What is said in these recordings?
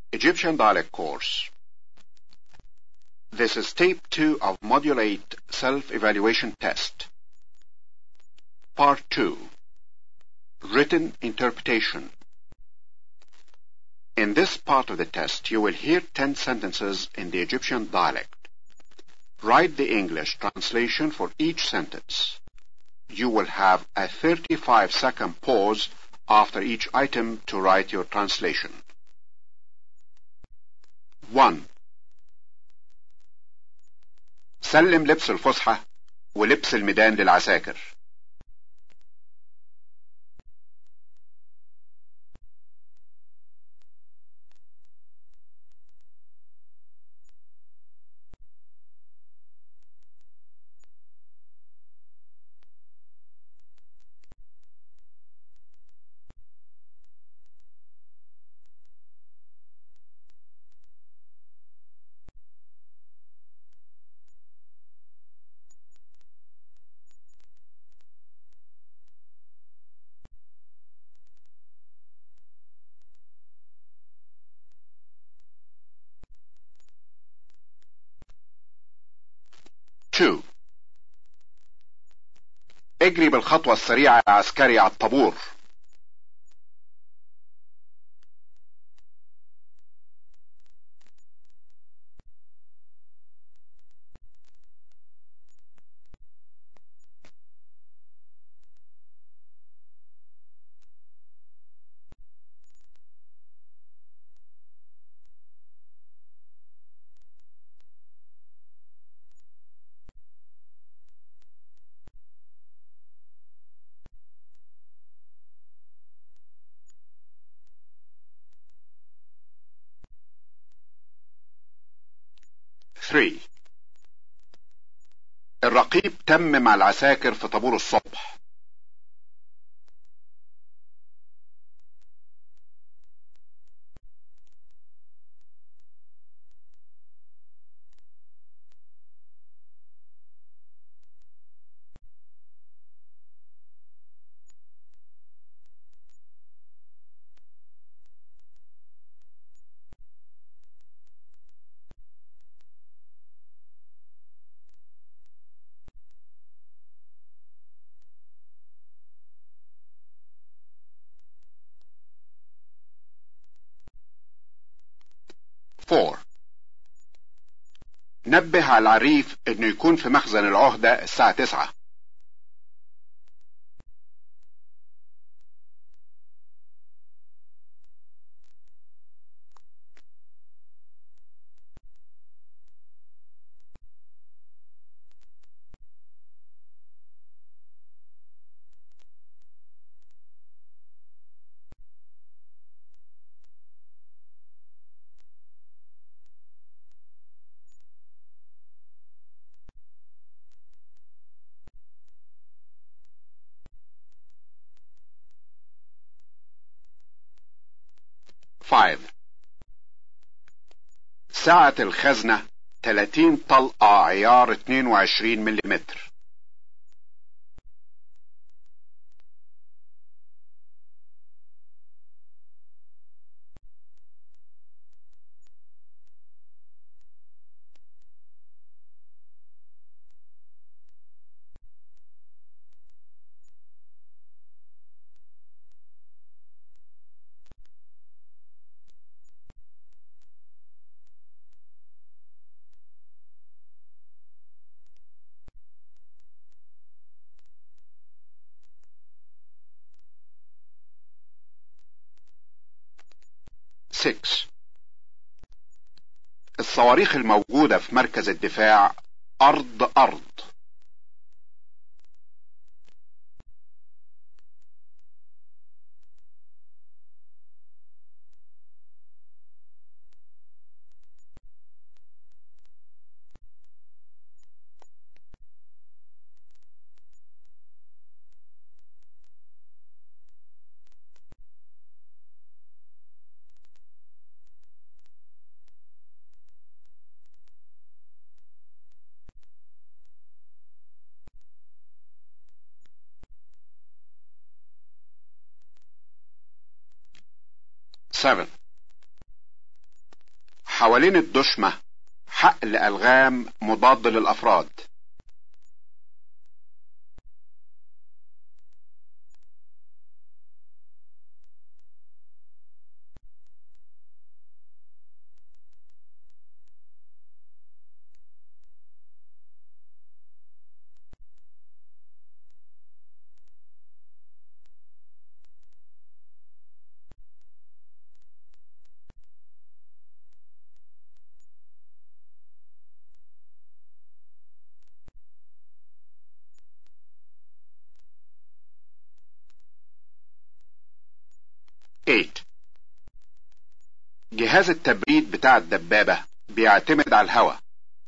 Egyptian dialect course. This is tape 2 of Module 8 Self-Evaluation Test. Part 2 Written Interpretation. In this part of the test, you will hear 10 sentences in the Egyptian dialect. Write the English translation for each sentence. You will have a 35 second pause after each item to write your translation. 1. سلم لبس الفسحة ولبس الميدان للعساكر. Two. اجري بالخطوة السريعة يا عسكري على الطابور. Three. الرقيب تم مع العساكر في طابور الصبح. Four. نبه على العريف انه يكون في مخزن العهدة الساعة تسعة. Five. سعة الخزنة 30 طلقة عيار 22 ملم. Six. الصواريخ الموجودة في مركز الدفاع أرض أرض. Seven. حوالين الدشمة حقل ألغام مضاد للأفراد Eight. جهاز التبريد بتاع الدبابة بيعتمد على الهواء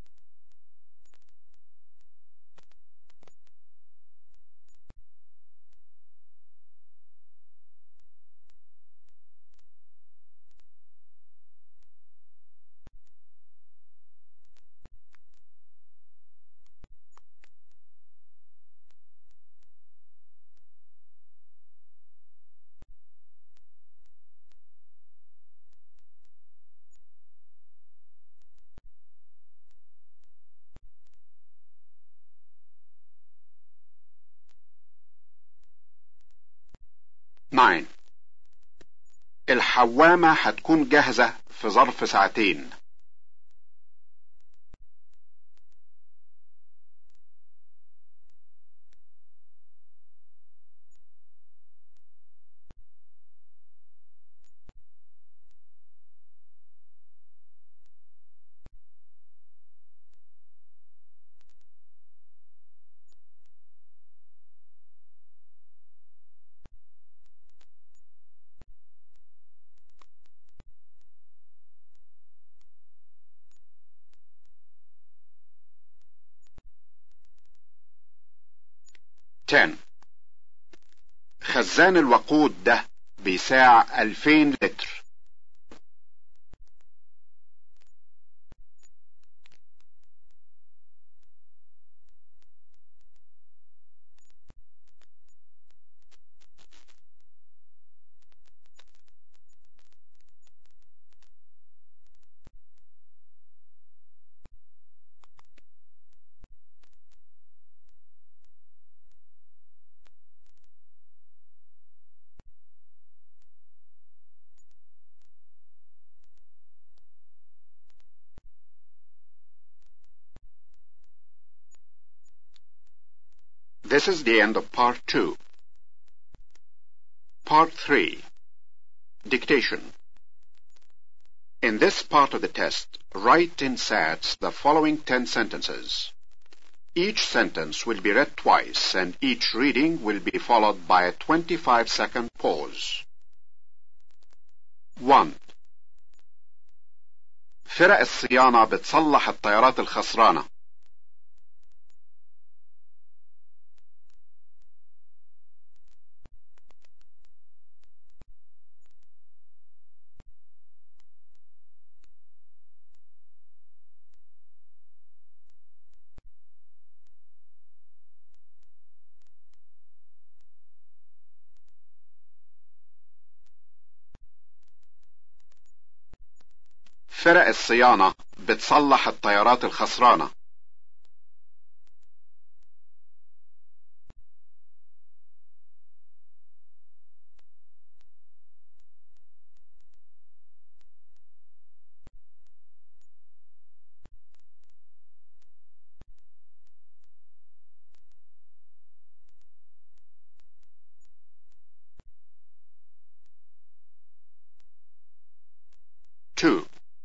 Nine. الحوامة هتكون جاهزة في ظرف ساعتين Ten. خزان الوقود ده بيساع 2000 لتر This is the end of part two. Part three. Dictation. In this part of the test, write in sats the following ten sentences. Each sentence will be read twice and each reading will be followed by a 25 second pause. 1. فرق الصيانة بتصلح الطيارات الخسرانة. فرق الصيانة بتصلح الطيارات الخسرانة. Two.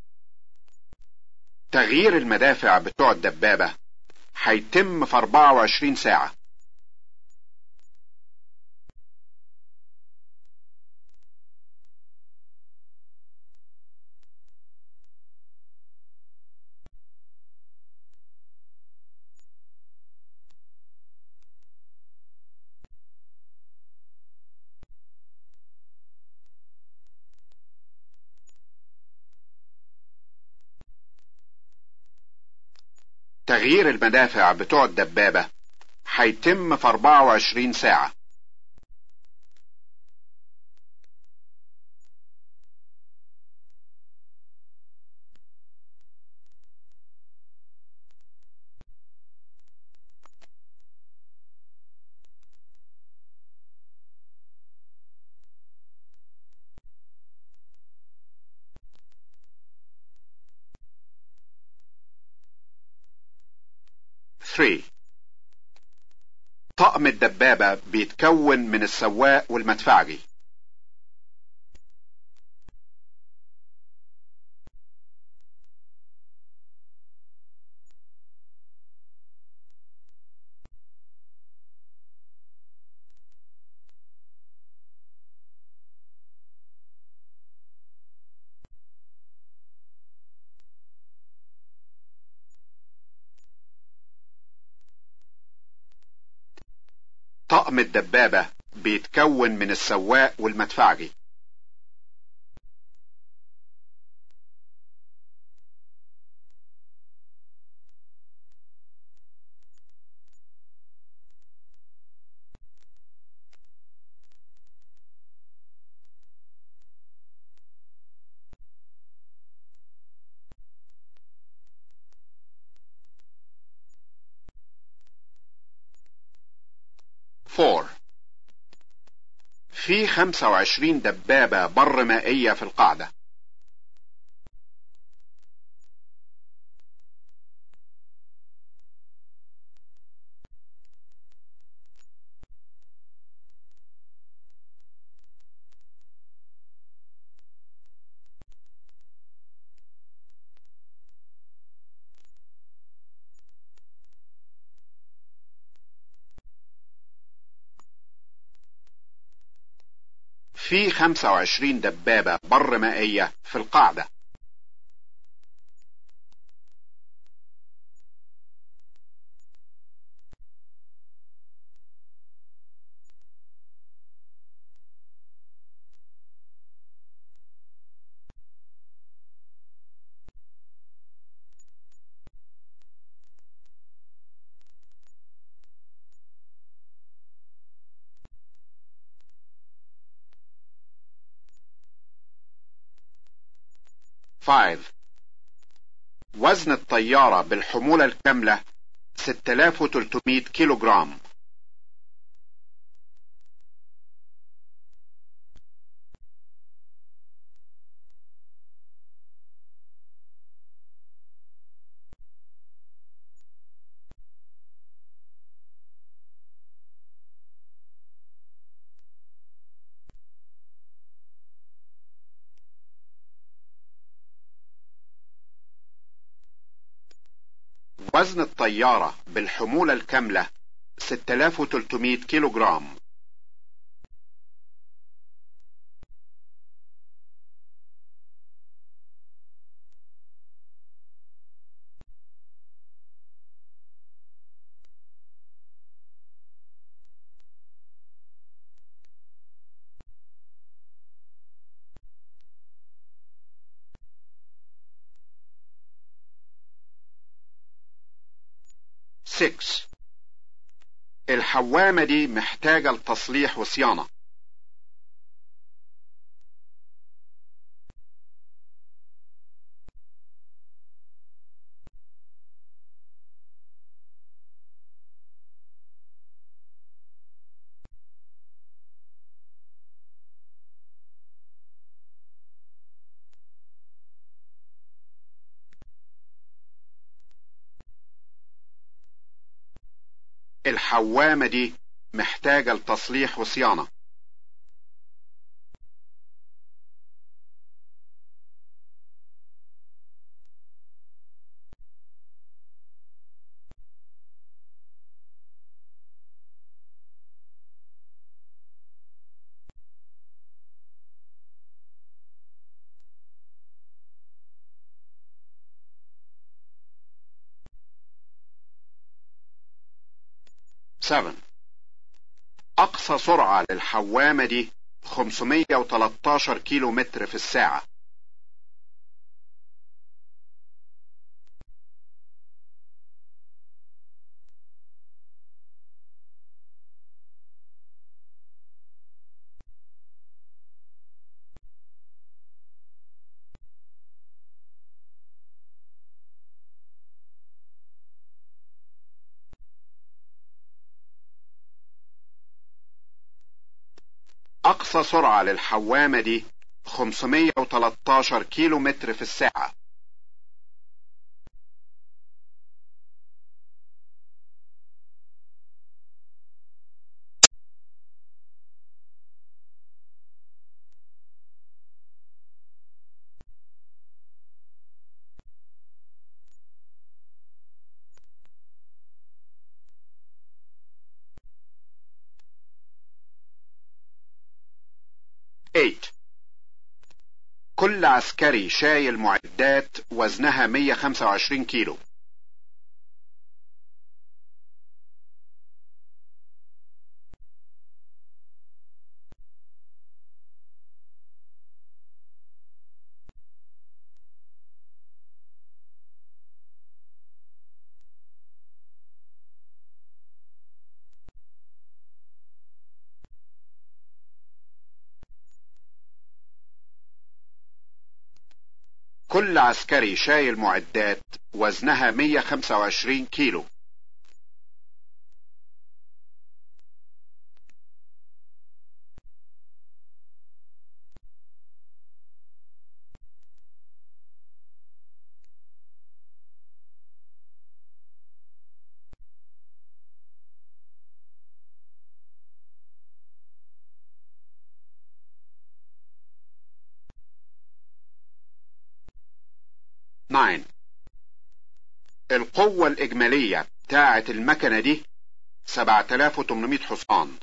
تغيير المدافع بتوع الدبابة هيتم في 24 ساعة تغيير المدافع بتوع الدبابة هيتم في 24 ساعة 3 طقم الدبابة بيتكون من السواق والمدفعجي طقم الدبابة بيتكون من السواق والمدفعجي Four. في 25 دبابة بر مائية في القاعدة في 25 دبابة بر مائية في القاعدة Five. وزن الطيارة بالحمولة الكاملة 6300 كيلو جرام وزن الطيارة بالحمولة الكاملة 6300 كيلو جرام Six. الحوامة دي محتاجة لتصليح وصيانة الحوامة دي محتاجة لتصليح وصيانة Seven. أقصى سرعة للحوامة دي 513 كيلو متر في الساعة أقصى سرعة للحوامة دي 513 كيلو متر في الساعة 8 كل عسكري شايل معدات وزنها 125 كيلو كل عسكري شايل معدات وزنها 125 كيلو Nine. القوة الإجمالية بتاعة المكنة دي 7800 حصان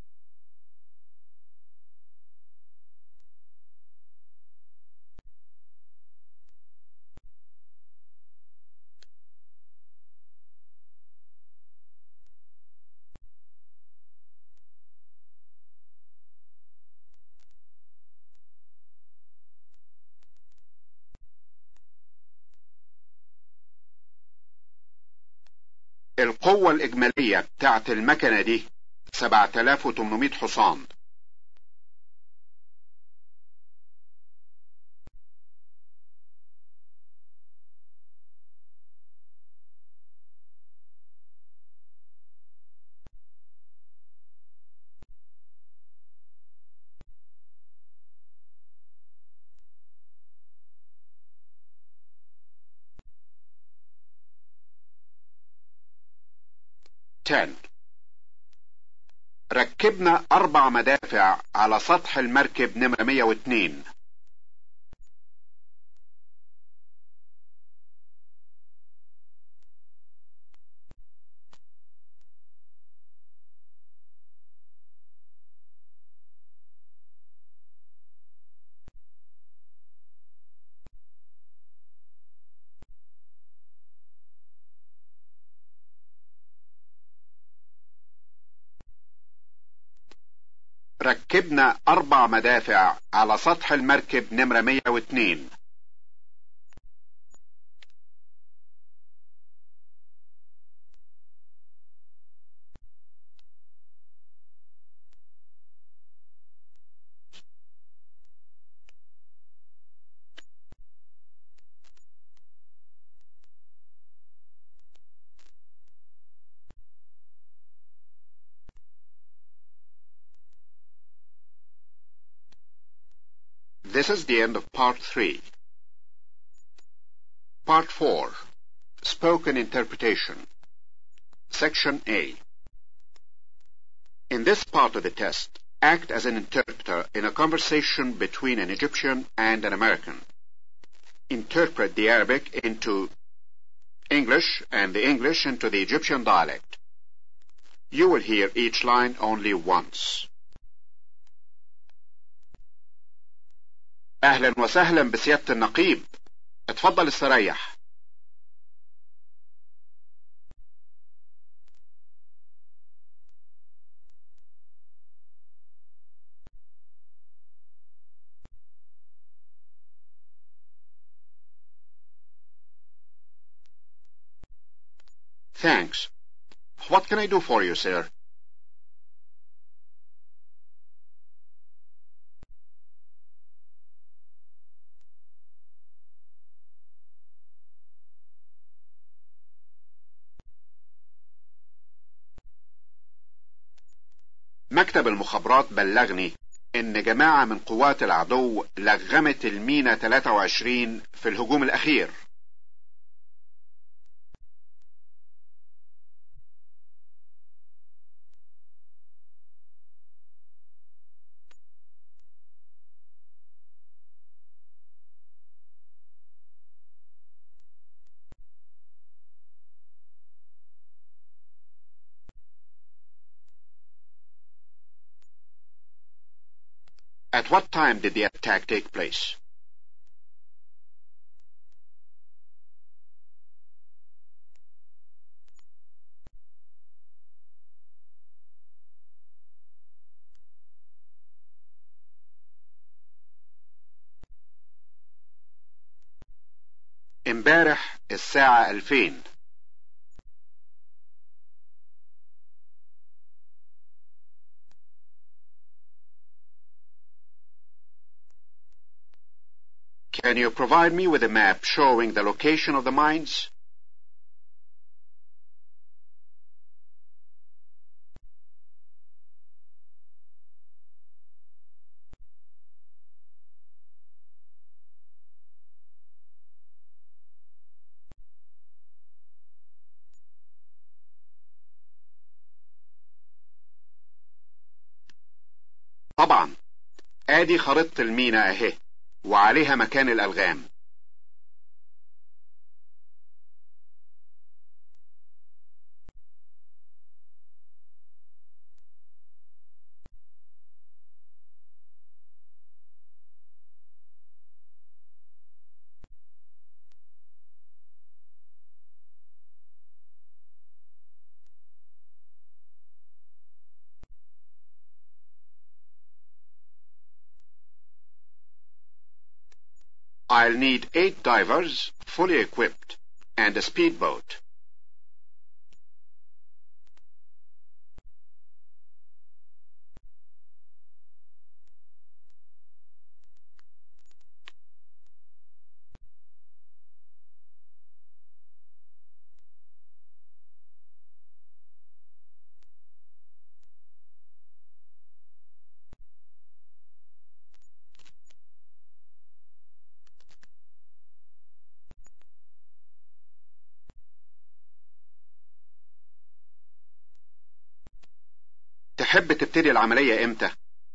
القوة الإجمالية بتاعة المكنة دي 7800 حصان Ten. ركبنا أربع مدافع على سطح المركب نمرة 102 ركبنا أربع مدافع على سطح المركب نمرة 102 This is the end of part 3. Part 4. Spoken Interpretation. Section A. In this part of the test, act as an interpreter in a conversation between an Egyptian and an American. Interpret the Arabic into English and the English into the Egyptian dialect. You will hear each line only once. اهلا وسهلا بسيادة النقيب اتفضل استريح Thanks. What can I do for you, sir? مكتب المخابرات بلغني ان جماعة من قوات العدو لغمت المينا 23 في الهجوم الاخير At what time did the attack take place? امبارح الساعة ألفين Can you provide me with a map showing the location of the mines? طبعا ادي خريطة المينا اهي وعليها مكان الالغام I'll need eight divers, fully equipped, and a speedboat. تحب تبتدي العملية امتى؟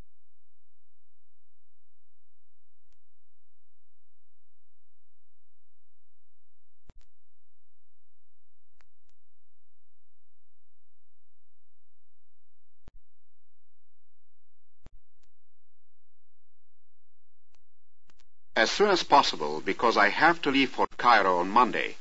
As soon as possible because I have to leave for Cairo on Monday.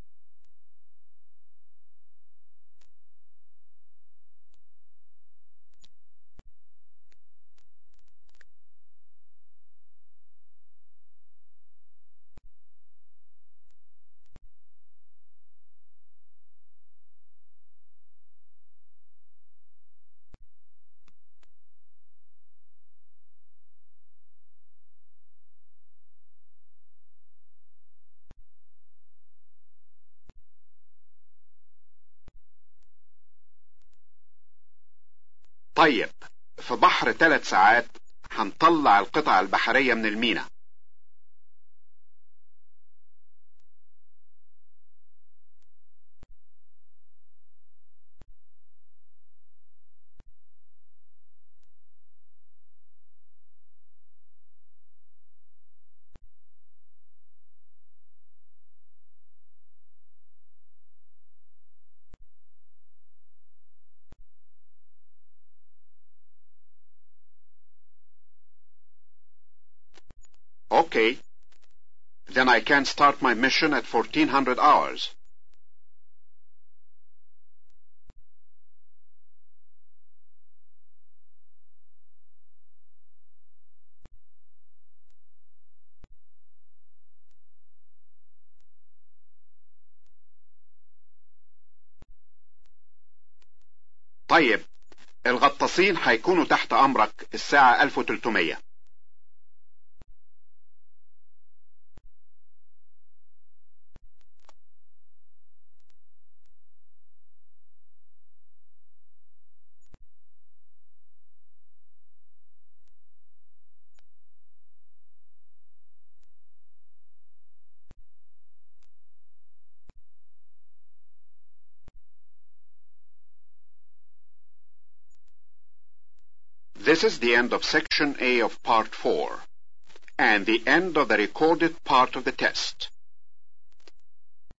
طيب في بحر ثلاث ساعات هنطلع القطع البحرية من المينا Okay. Then I can start my mission at 1400 hours. طيب الغطاسين هيكونوا تحت أمرك الساعة 1300 This is the end of section A of part 4 and the end of the recorded part of the test.